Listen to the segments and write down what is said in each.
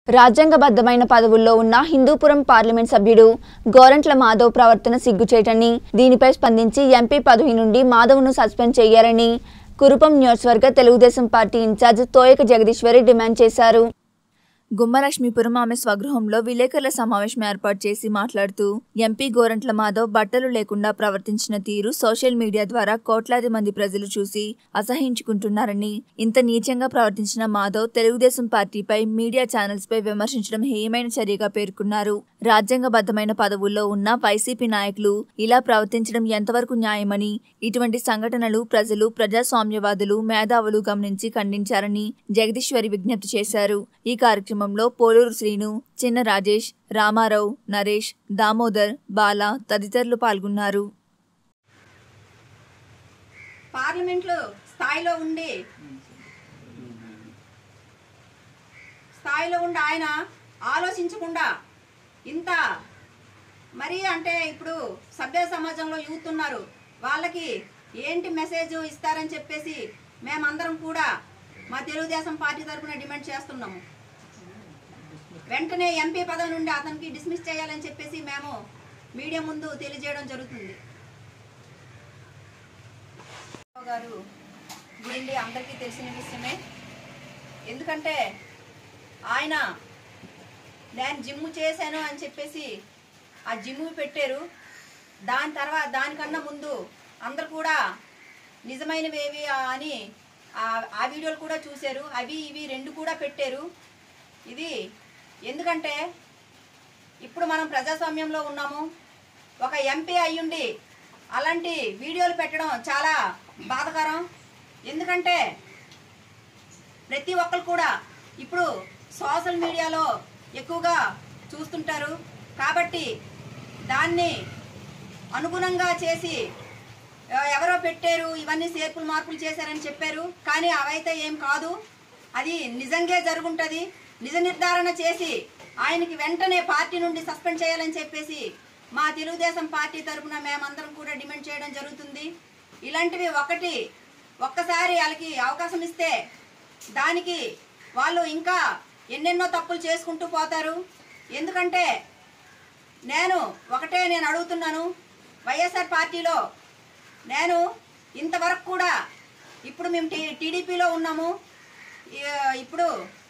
రాజ్యాంగబద్ధమైన పదవుల్లో ఉన్న హిందూపురం పార్లమెంట్ సభ్యుడు గోరంట్ల మాధవ్ ప్రవర్తన సిగ్గుచేటని దీనిపై స్పందించి ఎంపీ పదవి నుండి మాధవ్ను సస్పెండ్ చేయాలని కురుపం నియోజకవర్గ Telugu Desam party in-charge Thoyaka Jagadeeswari demand చేశారు గుమ్మలక్ష్మీపురం ఆమె స్వగృహంలో విలేకరుల సమావేశం ఏర్పాటు చేసి మాట్లాడుతూ ఎంపీ గోరంట్ల మాధవ్ బట్టలు లేకుండా ప్రవర్తించిన తీరు సోషల్ మీడియా ద్వారా కోట్లాది మంది ప్రజలు చూసి అసహించుకుంటున్నారని ఇంత నీచంగా ప్రవర్తించిన మాధవ్ తెలుగుదేశం పార్టీపై మీడియా ఛానల్స్ పై విమర్శించడం హేయమైన చర్యగా పేర్కొన్నారు రాజ్యాంగబద్ధమైన పదవుల్లో ఉన్న వైసీపీ నాయకులు ఇలా ప్రవర్తించడం ఎంతవరకు న్యాయమని ఇటువంటి సంఘటనలు ప్రజలు ప్రజాస్వామ్యవాదులు మేధావులు గమనించి ఖండించారని జగదీశ్వరి విజ్ఞప్తి చేశారు ఈ కార్యక్రమంలో పోలూరు శ్రీను చిన్న రాజేష్ రామారావు నరేష్ దామోదర్ బాల తదితరులు పాల్గొన్నారు పార్లమెంట్లో స్థాయిలో ఉండి స్థాయిలో ఉండి ఆయన ఆలోచించకుండా ఇంత మరి అంటే ఇప్పుడు సభ్య సమాజంలో యూత్ ఉన్నారు వాళ్ళకి ఏంటి మెసేజ్ ఇస్తారని చెప్పేసి మేమందరం కూడా మా తెలుగుదేశం పార్టీ తరఫున డిమాండ్ చేస్తున్నాము వెంటనే ఎంపీ పదవి నుండి అతనికి డిస్మిస్ చేయాలని చెప్పేసి మేము మీడియా ముందు తెలియజేయడం జరుగుతుంది గారు గురించి అందరికీ తెలిసిన విషయమే ఎందుకంటే ఆయన నేను జిమ్ చేశాను అని చెప్పేసి ఆ జిమ్ పెట్టారు దాని తర్వాత దానికన్నా ముందు అందరు కూడా నిజమైనవేవి అని ఆ- ఆ వీడియోలు కూడా చూశారు అవి ఇవి రెండు కూడా పెట్టారు ఇది ఎందుకంటే ఇప్పుడు మనం ప్రజాస్వామ్యంలో ఉన్నాము ఒక ఎంపీ అయ్యుండి అలాంటి వీడియోలు పెట్టడం చాలా బాధకరం ఎందుకంటే ప్రతి ఒక్కరు కూడా ఇప్పుడు సోషల్ మీడియాలో ఎక్కువగా చూస్తుంటారు కాబట్టి దాన్ని అనుగుణంగా చేసి ఆ, ఎవరో పెట్టారు ఇవన్నీ చేర్పులు మార్పులు చేశారని చెప్పారు కానీ అవైతే ఏం కాదు అది నిజంగా జరుగుంటుంది నిజ నిర్ధారణ చేసి ఆయనకి వెంటనే పార్టీ నుండి సస్పెండ్ చేయాలని చెప్పేసి మా తెలుగుదేశం పార్టీ తరఫున మేమందరం కూడా డిమాండ్ చేయడం జరుగుతుంది ఇలాంటివి ఒకటి ఒక్కసారి వాళ్ళకి అవకాశం ఇస్తే దానికి వాళ్ళు ఇంకా ఎన్నెన్నో తప్పులు చేసుకుంటూ పోతారు ఎందుకంటే నేను ఒకటే నేను అడుగుతున్నాను వైఎస్ఆర్ పార్టీలో నేను ఇంతవరకు కూడా ఇప్పుడు మేము టీ టీడీపీలో ఉన్నాము ఈ- ఇప్పుడు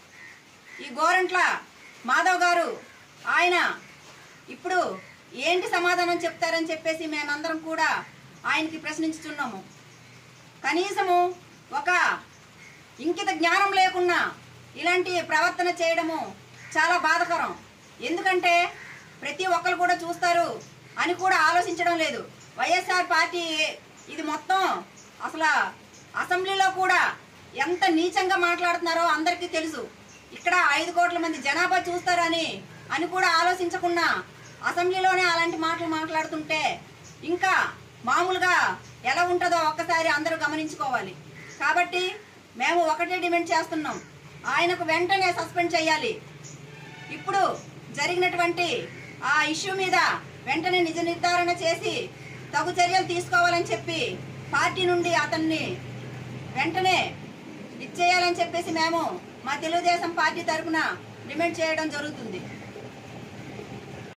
ఈ గోరంట్ల మాధవ్ గారు ఆయన ఇప్పుడు ఏంటి సమాధానం చెప్తారని చెప్పేసి మేమందరం కూడా ఆయనకి ప్రశ్నించుతున్నాము కనీసము ఒక ఇంకిత జ్ఞానం లేకున్నా ఇలాంటి ప్రవర్తన చేయడము చాలా బాధకరం ఎందుకంటే ప్రతి ఒక్కరు కూడా చూస్తారు అని కూడా ఆలోచించడం లేదు వైఎస్ఆర్ పార్టీ ఇది మొత్తం అసలు అసెంబ్లీలో కూడా ఎంత నీచంగా మాట్లాడుతున్నారో అందరికీ తెలుసు ఇక్కడ ఐదు కోట్ల మంది జనాభా చూస్తారని అని కూడా ఆలోచించకుండా అసెంబ్లీలోనే అలాంటి మాటలు మాట్లాడుతుంటే ఇంకా మామూలుగా ఎలా ఉంటుందో ఒక్కసారి అందరూ గమనించుకోవాలి కాబట్టి మేము ఒకటే డిమాండ్ చేస్తున్నాం ఆయనకు వెంటనే సస్పెండ్ చేయాలి ఇప్పుడు జరిగినటువంటి ఆ ఇష్యూ మీద వెంటనే నిజ నిర్ధారణ చేసి తగు చర్యలు తీసుకోవాలని చెప్పి పార్టీ నుండి అతన్ని వెంటనే ఇచ్చేయాలని చెప్పేసి మేము మా తెలుగుదేశం పార్టీ తరఫున డిమాండ్ చేయడం జరుగుతుంది